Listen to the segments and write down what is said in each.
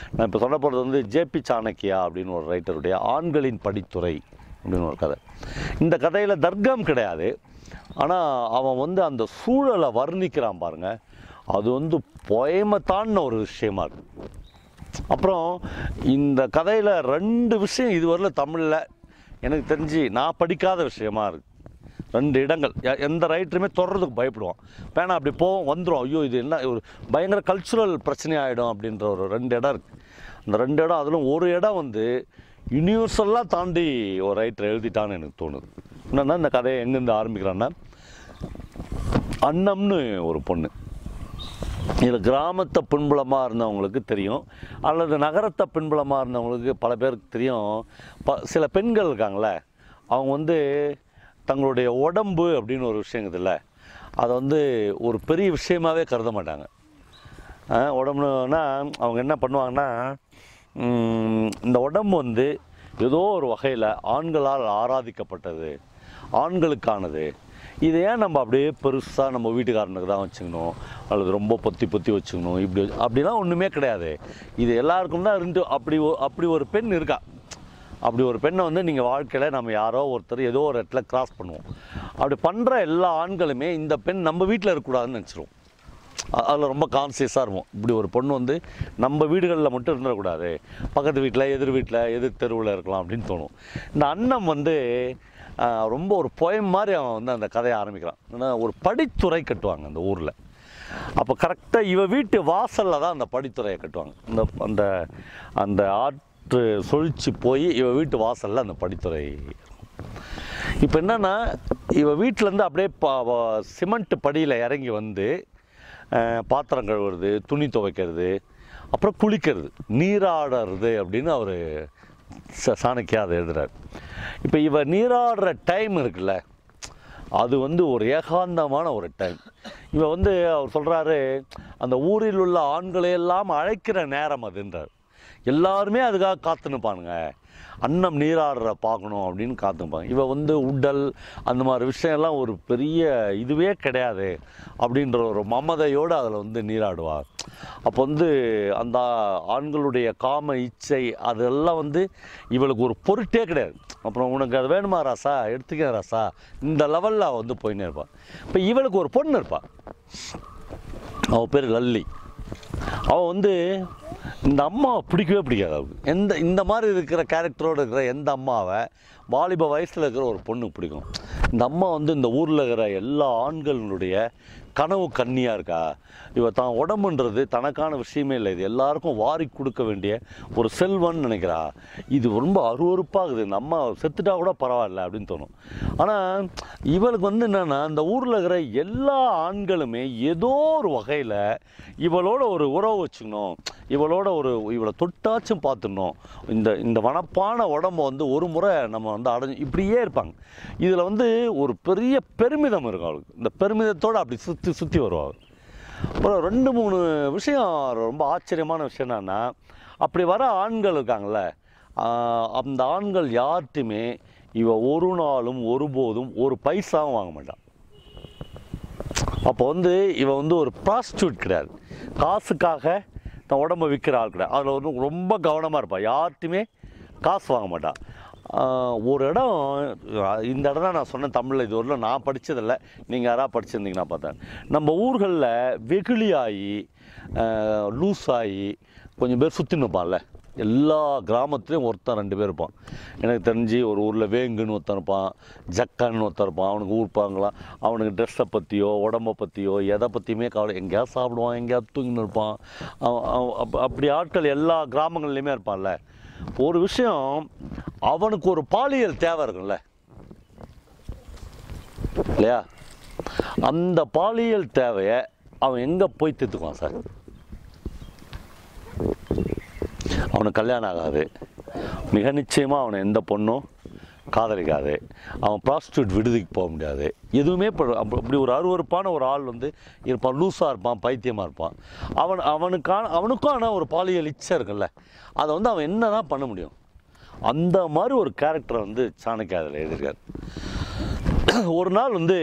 நான் இப்போ சொல்ல போகிறது வந்து ஜேபி சாணக்கியா அப்படின்னு ஒரு ரைட்டருடைய ஆண்களின் படித்துறை அப்படின்னு ஒரு கதை இந்த கதையில் தர்க்கம் கிடையாது ஆனால் அவன் வந்து அந்த சூழலை வர்ணிக்கிறான் பாருங்க அது வந்து பொயமை தாண்டின ஒரு விஷயமா இருக்கு அப்புறம் இந்த கதையில் ரெண்டு விஷயம் இதுவரையில் தமிழில் எனக்கு தெரிஞ்சு நான் படிக்காத விஷயமா இருக்கு ரெண்டு இடங்கள் எ- எந்த ரைட்டருமே தொடர்றதுக்கு பயப்படுவான் பேனா அப்படி போவோம் வந்துடும் ஐயோ இது என்ன ஒரு பயங்கர கல்ச்சுரல் பிரச்சனை ஆகிடும் அப்படின்ற ஒரு ரெண்டு இடம் இருக்குது அந்த ரெண்டு இடம் அதிலும் ஒரு இடம் வந்து யூனிவர்சலாக தாண்டி ஒரு ரைட்டர் எழுதிட்டான்னு எனக்கு தோணுது என்னன்னா இந்த கதையை எங்கேருந்து ஆரம்பிக்கிறான்னா அன்னம்னு ஒரு பொண்ணு இதில் கிராமத்தை பின்புலமாக இருந்தவங்களுக்கு தெரியும் அல்லது நகரத்தை பின்புலமாக இருந்தவங்களுக்கு பல பேருக்கு தெரியும் ப சில பெண்கள் இருக்காங்களே அவங்க வந்து தங்களுடைய உடம்பு அப்படின்னு ஒரு விஷயம் இருக்குதுல்ல அதை வந்து ஒரு பெரிய விஷயமாவே கருத மாட்டாங்க ஆ, உடம்புனா அவங்க என்ன பண்ணுவாங்கன்னா ம், இந்த உடம்பு வந்து ஏதோ ஒரு வகையில் ஆண்களால் ஆராதிக்கப்பட்டது ஆண்களுக்கானது இதை ஏன் நம்ம அப்படியே பெருசாக நம்ம வீட்டுக்காரனுக்கு தான் வச்சுக்கணும் அல்லது ரொம்ப பொத்தி பொத்தி வச்சுக்கணும் இப்படி வச்சு- அப்படிலாம் ஒன்றுமே கிடையாது இது எல்லாருக்கும் தான் இருந்து அப்படி ஒ- அப்படி ஒரு பெண் இருக்கா அப்படி ஒரு பெண்ணை வந்து நீங்கள் வாழ்க்கையில் நம்ம யாரோ ஒருத்தர் ஏதோ ஒரு இடத்துல கிராஸ் பண்ணுவோம் அப்படி பண்ணுற எல்லா ஆண்களுமே இந்த பெண் நம்ம வீட்டில் இருக்கக்கூடாதுன்னு நினச்சிருவோம் அதில் ரொம்ப கான்சியஸாக இருப்போம் இப்படி ஒரு பொண்ணு வந்து நம்ம வீடுகளில் மட்டும் இருந்துடக்கூடாது பக்கத்து வீட்டில் எதிர் வீட்டில் எதிர் தெருவில் இருக்கலாம் அப்படின்னு தோணும் இந்த அண்ணன் வந்து ஆஹ், ரொம்ப ஒரு poem மாதிரி அவன் வந்து அந்த கதையை ஆரம்பிக்கிறான் ஏன்னா ஒரு படித்துறை கட்டுவாங்க அந்த ஊரில் அப்போ கரெக்டாக இவ வீட்டு வாசலில் தான் அந்த படித்துறையை கட்டுவாங்க இந்த அந்த அந்த ஆற்று சுழிச்சு போய் இவ வீட்டு வாசலில் அந்த படித்துறை இப்போ என்னன்னா இவ வீட்டிலேருந்து அப்படியே பா வ- சிமெண்ட் படியில் இறங்கி வந்து அஹ், பாத்திரம் கழுவுறது துணி துவைக்கிறது அப்புறம் குளிக்கிறது நீராடுறது அப்படின்னு அவர் சாணக்கியா அதை எழுதுறாரு இப்போ இவ நீராடுற டைம் இருக்குல்ல அது வந்து ஒரு ஏகாந்தமான ஒரு டைம் இவ வந்து அவர் சொல்கிறாரு அந்த ஊரில் உள்ள ஆண்களையெல்லாம் அழைக்கிற நேரம் அதுன்றார் எல்லாருமே அதுக்காக காத்து நிற்பானுங்க அன்னம் நீராடுற பார்க்கணும் அப்படின்னு காத்து நிற்பாங்க இவ வந்து உடல் அந்த மாதிரி விஷயம்லாம் ஒரு பெரிய இதுவே கிடையாது அப்படின்ற ஒரு மமதையோடு அதில் வந்து நீராடுவார் அப்போ வந்து அந்த ஆண்களுடைய காம இச்சை அதெல்லாம் வந்து இவளுக்கு ஒரு பொருட்டே கிடையாது அப்புறம் உனக்கு அது வேணுமா ராசா எடுத்துக்க ராசா இந்த லெவலில் அவள் வந்து போயின்னே இருப்பாள் இப்போ இவளுக்கு ஒரு பொண்ணு இருப்பாள் அவள் பேர் லல்லி அவள் வந்து இந்த அம்மாவை பிடிக்கவே பிடிக்காது அவளுக்கு எந்த இந்த மாதிரி இருக்கிற கேரக்டரோடு இருக்கிற எந்த அம்மாவை வாலிப வயசில் இருக்கிற ஒரு பொண்ணுக்கு பிடிக்கும் இந்த அம்மா வந்து இந்த ஊரில் இருக்கிற எல்லா ஆண்களுடைய கனவு கன்னியாக இருக்கா இவ தான் உடம்புன்றது தனக்கான விஷயமே இல்லை இது எல்லாருக்கும் வாரி கொடுக்க வேண்டிய ஒரு செல்வன்னு நினைக்கிறா இது ரொம்ப அருவருப்பாகுது இந்த அம்மா செத்துட்டா கூட பரவாயில்ல அப்படின்னு தோணும் ஆனால் இவளுக்கு வந்து என்னென்னா இந்த ஊரில் இருக்கிற எல்லா ஆண்களுமே ஏதோ ஒரு வகையில் இவளோட ஒரு உறவு வச்சுக்கணும் இவளோட ஒரு இவளை தொட்டாச்சும் பார்த்துடணும் இந்த இந்த வனப்பான உடம்ப வந்து ஒரு முறை நம்ம வந்து அடைஞ்சு இப்படியே இருப்பாங்க இதில் வந்து ஒரு பெரிய பெருமிதம் இருக்கும் அவளுக்கு இந்த பெருமிதத்தோடு அப்படி சுற்றி சுற்றி வருவாள் அப்புறம் ரெண்டு மூணு விஷயம் ரொம்ப ஆச்சரியமான விஷயம் என்னன்னா அப்படி வர ஆண்கள் இருக்காங்கல்ல ஆஹ் அந்த ஆண்கள் யார்ட்டுமே இவ ஒரு நாளும் ஒருபோதும் ஒரு பைசாவும் வாங்க மாட்டான் அப்போ வந்து இவ வந்து ஒரு ப்ராஸ்டியூட் கிடையாது காசுக்காக தன் உடம்ப விற்கிற ஆள் கிடையாது அதில் வந்து ரொம்ப கவனமாக இருப்பாள் யார்ட்டுமே காசு வாங்க மாட்டாள் ஆஹ் ஒரு இடம் அஹ் இந்த இடம் தான் நான் சொன்னேன் தமிழில் இது வரல நான் படித்ததில்ல நீங்கள் யாராவது படிச்சிருந்தீங்கன்னா பார்த்தேன் நம்ம ஊர்களில் வெகுளியாகி லூஸ் ஆகி கொஞ்சம் பேர் சுற்றி நிற்பான்ல எல்லா கிராமத்துலேயும் ஒருத்தன் ரெண்டு பேர் இருப்பான் எனக்கு தெரிஞ்சு ஒரு ஊரில் வேங்குன்னு ஒருத்தன் இருப்பான் ஜக்கான்னு ஒருத்தன் இருப்பான் அவனுக்கு ஊர்ப்பாங்களாம் அவனுக்கு ட்ரெஸ்ஸை பற்றியோ உடம்பை பற்றியோ எதை பற்றியுமே கவலை எங்கேயாவது சாப்பிடுவான் எங்கேயாவது தூங்கின்னு இருப்பான் அவன் அவன் அப்- அப்படி ஆட்கள் எல்லா கிராமங்கள்லையுமே இருப்பான்ல ஒரு விஷயம் அவனுக்கு ஒரு பாலியல் தேவை இருக்குல்ல இல்லையா அந்த பாலியல் தேவையை அவன் எங்கே போய் தீர்த்துக்குவான் சார் அவனுக்கு கல்யாணம் ஆகாது மிக நிச்சயமாக அவனை எந்த பொண்ணும் காதலிக்காது அவன் ப்ராஸ்டியூட் விடுதிக்கு போக முடியாது எதுவுமே இப்போ அப்ப- அப்படி ஒரு அருவருப்பான ஒரு ஆள் வந்து இருப்பான் லூஸாக இருப்பான் பைத்தியமாக இருப்பான் அவன் அவனுக்கான அவனுக்கான ஒரு பாலியல் இச்சை இருக்குல்ல அதை வந்து அவன் என்ன தான் பண்ண முடியும் அந்த மாதிரி ஒரு கேரக்டரை வந்து சாணக்கியா அதில் எழுதியிருக்காரு ஒரு நாள் வந்து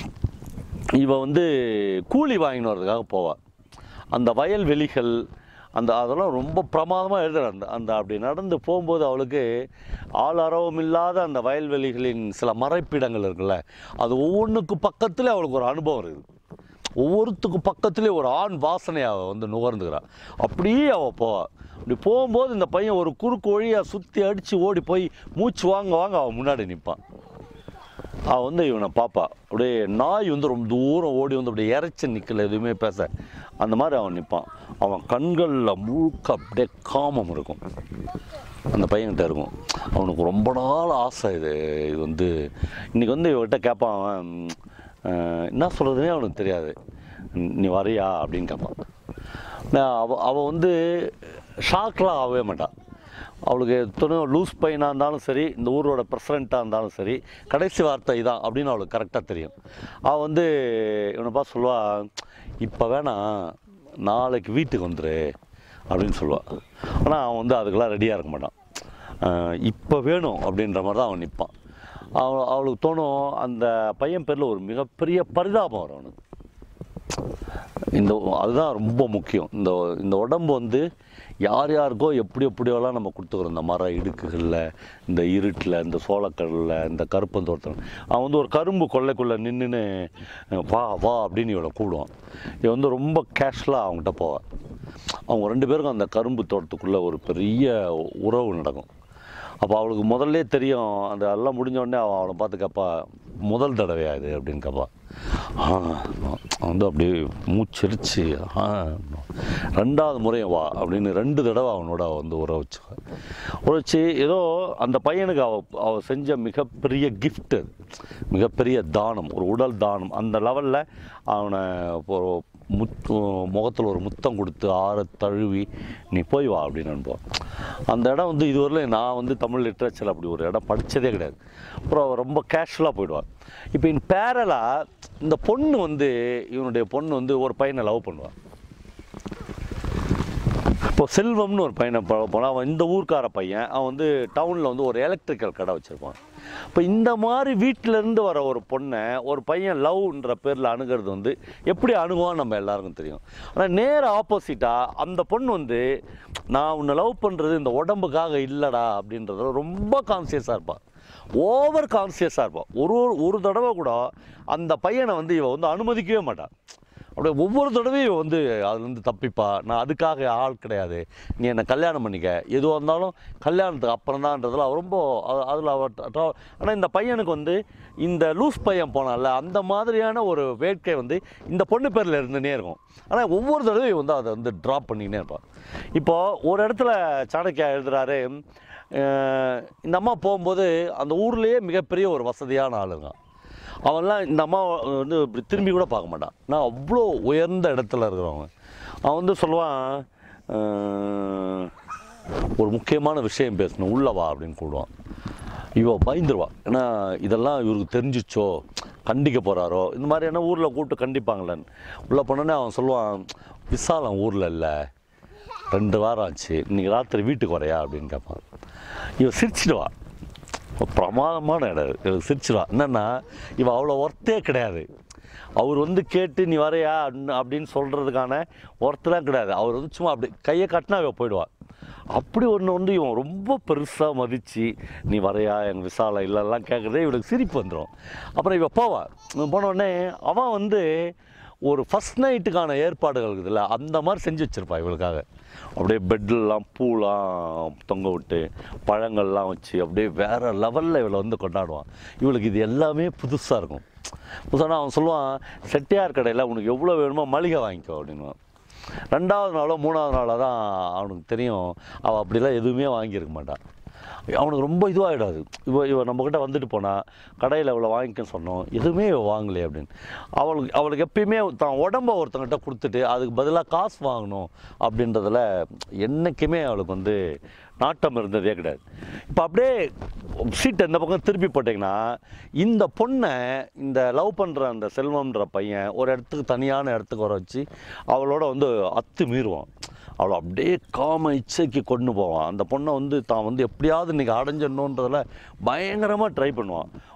இவ வந்து கூலி வாங்கின்னு வரதுக்காக போவாள் அந்த வயல்வெளிகள் அந்த அதெல்லாம் ரொம்ப பிரமாதமாக எழுதுறாரு அந்த அந்த அப்படி நடந்து போகும்போது அவளுக்கு ஆள் அரவம் இல்லாத அந்த வயல்வெளிகளின் சில மறைப்பிடங்கள் இருக்குல்ல அது ஒவ்வொன்றுக்கு பக்கத்தில் அவளுக்கு ஒரு அனுபவம் இருக்குது ஒவ்வொருத்துக்கு பக்கத்துலேயே ஒரு ஆண் வாசனை அவள் வந்து நுகர்ந்துக்கிறாள் அப்படியே அவள் போவா அப்படி போகும்போது இந்த பையன் ஒரு குறுக்கு வழியாக சுற்றி அடித்து ஓடி போய் மூச்சு வாங்க வாங்க அவன் முன்னாடி நிற்பான் அவன் வந்து இவனை பாப்பா அப்படியே நாய் வந்து ரொம்ப தூரம் ஓடி வந்து அப்படியே இறைச்சி நிற்கல எதுவுமே பேச அந்த மாதிரி அவன் நிற்பான் அவன் கண்களில் முழுக்க அப்படியே காமம் இருக்கும் அந்த பையன்கிட்ட இருக்கும் அவனுக்கு ரொம்ப நாள் ஆசை இது இது வந்து இன்றைக்கி வந்து இவன்கிட்ட கேட்பான் அவன் ம், அஹ், என்ன சொல்கிறதுனே அவனுக்கு தெரியாது நீ வரியா அப்படின்னு கேட்பான் நான் அவ அவள் வந்து ஷாக்லாம் ஆகவே மாட்டான் அவளுக்கு எத்தனையோ லூஸ் பையனாக இருந்தாலும் சரி இந்த ஊரோட பிரசிடெண்ட்டாக இருந்தாலும் சரி கடைசி வார்த்தை இதான் அப்படின்னு அவளுக்கு கரெக்டாக தெரியும் அவள் வந்து இவனை பார்த்து சொல்லுவா இப்போ வேணாம் நாளைக்கு வீட்டுக்கு வந்துரு அப்படின்னு சொல்லுவாள் ஆனால் அவன் வந்து அதுக்கெல்லாம் ரெடியாக இருக்க மாட்டான் இப்போ வேணும் அப்படின்ற மாதிரி தான் அவன் நிற்பான் அவ அவளுக்கு தோணும் அந்த பையன் பேரில் ஒரு மிகப்பெரிய பரிதாபம் வரும் அவனுக்கு இந்த அதுதான் ரொம்ப முக்கியம் இந்த இந்த உடம்பு வந்து யார் யாருக்கோ எப்படி எப்படியோலாம் நம்ம கொடுத்துக்கிறோம் இந்த மர இடுக்குகளில் இந்த இருட்டில் இந்த சோளக்கடலில் இந்த கருப்பந்தோட்டத்தில் அவன் வந்து ஒரு கரும்பு கொள்ளைக்குள்ளே நின்றுன்னு வா வா அப்படின்னு இவனை கூடுவான் இவன் வந்து ரொம்ப கேஷ்வலாக அவங்ககிட்ட போவான் அவங்க ரெண்டு பேருக்கும் அந்த கரும்பு தோட்டத்துக்குள்ளே ஒரு பெரிய உறவு நடக்கும் அப்போ அவளுக்கு முதல்லே தெரியும் அந்த எல்லாம் முடிஞ்ச உடனே அவன் அவனை பார்த்து கேட்பா முதல் தடவையா இது அப்படின்னு கேட்பா ஆ அவன் வந்து அப்படியே மூச்சரிச்சு ஆ ரெண்டாவது முறையும் வா அப்படின்னு ரெண்டு தடவை அவனோட அவ வந்து உற வச்சு உற வச்சு ஏதோ அந்த பையனுக்கு அவ அவ செஞ்ச மிகப்பெரிய gift அது மிகப்பெரிய தானம் ஒரு உடல் தானம் அந்த லெவலில் அவனை ஒரு முத் முகத்தில் ஒரு முத்தம் கொடுத்து ஆற தழுவி நீ போய் வா அப்படின்னு அனுப்புவான் அந்த இடம் வந்து இதுவரையிலும் நான் வந்து தமிழ் லிட்ரேச்சர் அப்படி ஒரு இடம் படித்ததே கிடையாது அப்புறம் அவ ரொம்ப கேஷுவலாக போயிடுவான் இப்போ இன் பேரலாக இந்த பொண்ணு வந்து இவனுடைய பொண்ணு வந்து ஒரு பையனை லவ் பண்ணுவான் இப்போ செல்வம்னு ஒரு பையனை போனால் அவன் இந்த ஊர்க்கார பையன் அவன் வந்து டவுனில் வந்து ஒரு எலக்ட்ரிக்கல் கடை வச்சுருப்பான் இப்போ இந்த மாதிரி வீட்டிலேருந்து வர ஒரு பொண்ணை ஒரு பையன் லவ்ன்ற பேரில் அணுகிறது வந்து எப்படி அணுகுவான்னு நம்ம எல்லாருக்கும் தெரியும் ஆனால் நேர ஆப்போசிட்டாக அந்த பொண்ணு வந்து நான் உன்னை லவ் பண்ணுறது இந்த உடம்புக்காக இல்லைடா அப்படின்றதுல ரொம்ப கான்சியஸாக இருப்பாள் ஓவர் கான்சியஸாக இருப்பாள் ஒரு ஒரு ஒரு தடவை கூட அந்த பையனை வந்து இவ வந்து அனுமதிக்கவே மாட்டாள் அப்படியே ஒவ்வொரு தடவையும் இவ வந்து அதுலேருந்து தப்பிப்பா நான் அதுக்காக ஆள் கிடையாது நீ என்னை கல்யாணம் பண்ணிக்க எதுவாக இருந்தாலும் கல்யாணத்துக்கு அப்புறம் தான்றதுல அவ ரொம்ப அதில் அவ ஆனால் இந்த பையனுக்கு வந்து இந்த லூஸ் பையன் போனால அந்த மாதிரியான ஒரு வேட்கை வந்து இந்த பொண்ணு பேரில் இருந்துனே இருக்கும் ஆனால் ஒவ்வொரு தடவையும் வந்து அதை வந்து ட்ராப் பண்ணிக்கினே இருப்பாள் இப்போது ஒரு இடத்துல சாணக்கியா எழுதுறாரு அஹ் இந்த அம்மா போகும்போது அந்த ஊர்லேயே மிகப்பெரிய ஒரு வசதியான ஆளுங்க அவன்லாம் இந்த அம்மா வந்து இப்படி திரும்பி கூட பார்க்க மாட்டான் நான் அவ்வளோ உயர்ந்த இடத்துல இருக்கிறவங்க அவன் வந்து சொல்லுவான் அஹ், ஒரு முக்கியமான விஷயம் பேசணும் உள்ள வா அப்படின்னு கூடுவான் இவ பயந்துருவா ஏன்னா இதெல்லாம் இவருக்கு தெரிஞ்சிச்சோ கண்டிக்க போகிறாரோ இந்த மாதிரியான ஊரில் கூப்பிட்டு கண்டிப்பாங்களேன்னு உள்ளே போனோன்னே அவன் சொல்லுவான் விசாலம் ஊரில் இல்லை ரெண்டு வாரம் ஆச்சு இன்னைக்கு ராத்திரி வீட்டுக்கு வரையா அப்படின்னு கேட்பான் இவன் சிரிச்சிடுவா பிரமாதமான இடம் இது. இவன் சிரிச்சிடுவா என்னென்னா இவன் அவ்வளோ ஒர்த்தே கிடையாது அவர் வந்து கேட்டு நீ வரையா அப்படின்னு- அப்படின்னு சொல்கிறதுக்கான ஒர்த்தெலாம் கிடையாது அவர் வந்து சும்மா அப்படி கையை காட்டினா இவன் போயிடுவான் அப்படி ஒன்று வந்து இவன் ரொம்ப பெருசாக மதித்து நீ வரையா எங்கள் விசாலம் இல்லைலாம் கேட்குறதே இவனுக்கு சிரிப்பு வந்துடும் அப்புறம் இவன் போவான் இவன் போன உடனே அவன் வந்து ஒரு ஃபஸ்ட் நைட்டுக்கான ஏற்பாடுகள் இருக்குதுல்ல அந்த மாதிரி செஞ்சு வச்சுருப்பா இவளுக்காக அப்படியே பெட்லாம் பூலாம் தொங்க விட்டு பழங்கள்லாம் வச்சு அப்படியே வேறு லெவலில் இவளை வந்து கொண்டாடுவான் இவளுக்கு இது எல்லாமே புதுசாக இருக்கும் புதுசானா அவன் சொல்லுவான் செட்டியார் கடையில் உனக்கு எவ்வளோ வேணுமோ மளிகை வாங்கிக்கோ அப்படின்னுவான் ரெண்டாவது நாளோ மூணாவது நாளோ தான் அவனுக்கு தெரியும் அவள் அப்படிலாம் எதுவுமே வாங்கியிருக்க மாட்டான் அவனுக்கு ரொம்ப இதுவாகிடாது இவ இவ நம்மக்கிட்ட வந்துட்டு போனா கடையில் இவ்வளோ வாங்கிக்க சொன்னோம் எதுவுமே இவ வாங்கலையே அப்படின்னு அவளுக்கு அவளுக்கு எப்பயுமே தான் உடம்ப ஒருத்தங்கிட்ட கொடுத்துட்டு அதுக்கு பதிலாக காசு வாங்கணும் அப்படின்றதுல என்றைக்குமே அவளுக்கு வந்து நாட்டம் இருந்ததே கிடையாது இப்போ அப்படியே சீட்டை இந்த பக்கம் திருப்பி போட்டிங்கன்னா இந்த பொண்ணை இந்த லவ் பண்ணுற அந்த செல்வம்ன்ற பையன் ஒரு இடத்துக்கு தனியான இடத்துக்கு வர வச்சு அவளோட வந்து அத்து மீறுவான் அவளை அப்படியே காம இச்சைக்கு கொண்டு போவான் அந்த பொண்ணை வந்து தான் வந்து எப்படியாவது இன்றைக்கி அடைஞ்சிடணுன்றதில் பயங்கரமாக ட்ரை பண்ணுவான்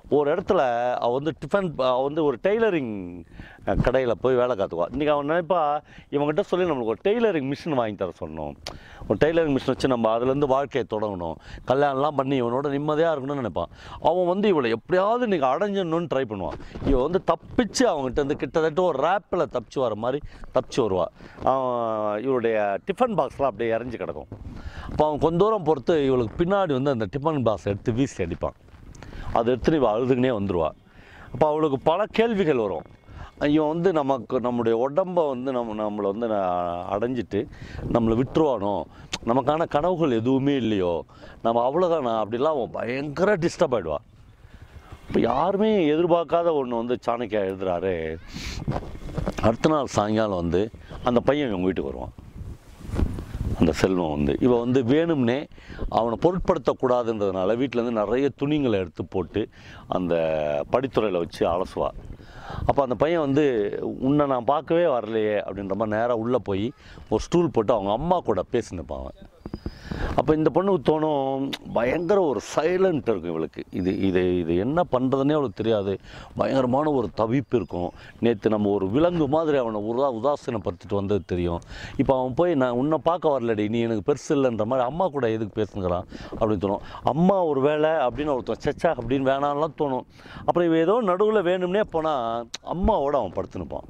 ஒரு இடத்துல அவள் வந்து டிஃபன் அவள் வந்து ஒரு டெய்லரிங் கடையில் போய் வேலை காத்துவா இன்றைக்கி அவன் நினைப்பா இவங்ககிட்ட சொல்லி நம்மளுக்கு ஒரு டெய்லரிங் மிஷின் வாங்கி தர சொன்னோம் ஒரு டெய்லரிங் மிஷின் வச்சு நம்ம அதுலேருந்து வாழ்க்கையை தொடங்கணும் கல்யாணம்லாம் பண்ணி இவனோட நிம்மதியாக இருக்கணும்னு நினைப்பான் அவன் வந்து இவளை எப்படியாவது இன்றைக்கி அடைஞ்சிடணும்னு ட்ரை பண்ணுவான் இவன் வந்து தப்பிச்சு அவங்ககிட்ட இருந்து கிட்டத்தட்ட ஒரு ரேப்பில் தப்பிச்சு வர மாதிரி தப்பிச்சு வருவாள் அவன் இவளுடைய டிஃபன் பாக்ஸ்லாம் அப்படியே இறஞ்சி கிடக்கும் அப்போ அவன் கொஞ்ச தூரம் பொறுத்து இவளுக்கு பின்னாடி வந்து அந்த டிஃபன் பாக்ஸ் எடுத்து வீசி அடிப்பான் அதை எடுத்து இவள் அழுதுகினே வந்துடுவா அப்போ அவளுக்கு பல கேள்விகள் வரும் இவன் வந்து நமக்கு நம்முடைய உடம்பை வந்து நம்ம நம்மளை வந்து ந- அடைஞ்சிட்டு நம்மளை விட்டுருவானோ நமக்கான கனவுகள் எதுவுமே இல்லையோ நம்ம அவ்வளோதானா அப்படிலாம் அவன் பயங்கர டிஸ்டர்ப் ஆகிடுவா இப்போ யாருமே எதிர்பார்க்காத ஒன்று வந்து சாணக்கியா எழுதுறாரு அடுத்த நாள் சாயங்காலம் வந்து அந்த பையன் இவங்க வீட்டுக்கு வருவான் அந்த செல்வம் வந்து இவன் வந்து வேணும்னே அவனை பொருட்படுத்தக்கூடாதுன்றதுனால வீட்டிலேருந்து நிறைய துணிங்களை எடுத்து போட்டு அந்த படித்துறையில் வச்சு அலசுவா அப்போ அந்த பையன் வந்து உன்னை நான் பார்க்கவே வரலையே அப்படின்ற மாதிரி நேராக உள்ளே போய் ஒரு ஸ்டூல் போட்டு அவங்க அம்மா கூட பேசினுப்பான் அவன் அப்போ இந்த பொண்ணுக்கு தோணும் பயங்கர ஒரு சைலண்ட் இருக்கும் இவளுக்கு இது இது இது என்ன பண்ணுறதுனே அவளுக்கு தெரியாது பயங்கரமான ஒரு தவிப்பு இருக்கும் நேற்று நம்ம ஒரு விலங்கு மாதிரி அவனை உதா உதாசீனப்படுத்திட்டு வந்தது தெரியும் இப்போ அவன் போய் நான் உன்னை பார்க்க வரலடி நீ எனக்கு பெருசு இல்லைன்ற மாதிரி அம்மா கூட எதுக்கு பேசுங்கிறான் அப்படின்னு தோணும் அம்மா ஒரு வேலை அப்படின்னு ஒருத்தன் சச்சா அப்படின்னு வேணாம்லாம் தோணும் அப்புறம் இவன் ஏதோ நடுவில் வேணும்னே போனால் அம்மாவோட அவன் படுத்துனுப்பான்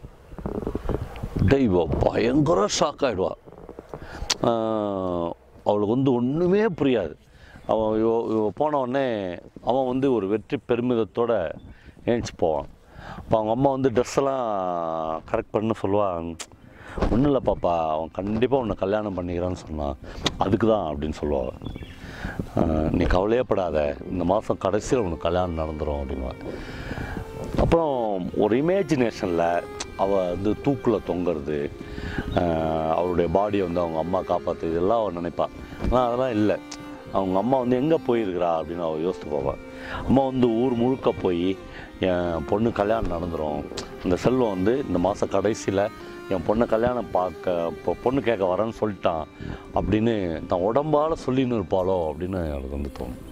தெய்வ பயங்கர ஷாக் ஆகிடுவா அவளுக்கு வந்து ஒன்றுமே புரியாது அவன் இவ இவ போன உடனே அவன் வந்து ஒரு வெற்றி பெருமிதத்தோட ஏஞ்சி போவான் அப்போ அவங்க அம்மா வந்து ட்ரெஸ் எல்லாம் கரெக்ட் பண்ண சொல்லுவான் ஒன்றும் இல்லை பாப்பா அவன் கண்டிப்பாக உன்னை கல்யாணம் பண்ணிக்கிறான்னு சொன்னான் அதுக்கு தான் அப்படின்னு சொல்லுவாள் நீ கவலையே படாத இந்த மாதம் கடைசியில் உனக்கு கல்யாணம் நடந்துடும் அப்படின்வா அப்புறம் ஒரு இமேஜினேஷனில் அவள் வந்து தூக்கில் தொங்குறது ஆஹ் அவளுடைய பாடியை வந்து அவங்க அம்மா காப்பாற்று இதெல்லாம் அவள் நினைப்பாள் ஆனால் அதெல்லாம் இல்லை அவங்க அம்மா வந்து எங்கே போயிருக்கிறா அப்படின்னு அவள் யோசித்து போவாள் அம்மா வந்து ஊர் முழுக்க போய் என் பொண்ணு கல்யாணம் நடந்துடும் இந்த செல்வம் வந்து இந்த மாதம் கடைசியில் என் பொண்ணை கல்யாணம் பார்க்க இப்போ பொண்ணு கேட்க வரேன்னு சொல்லிட்டான் அப்படின்னு தான் உடம்பால் சொல்லின்னு இருப்பாளோ அப்படின்னு அவளுக்கு வந்து தோணும்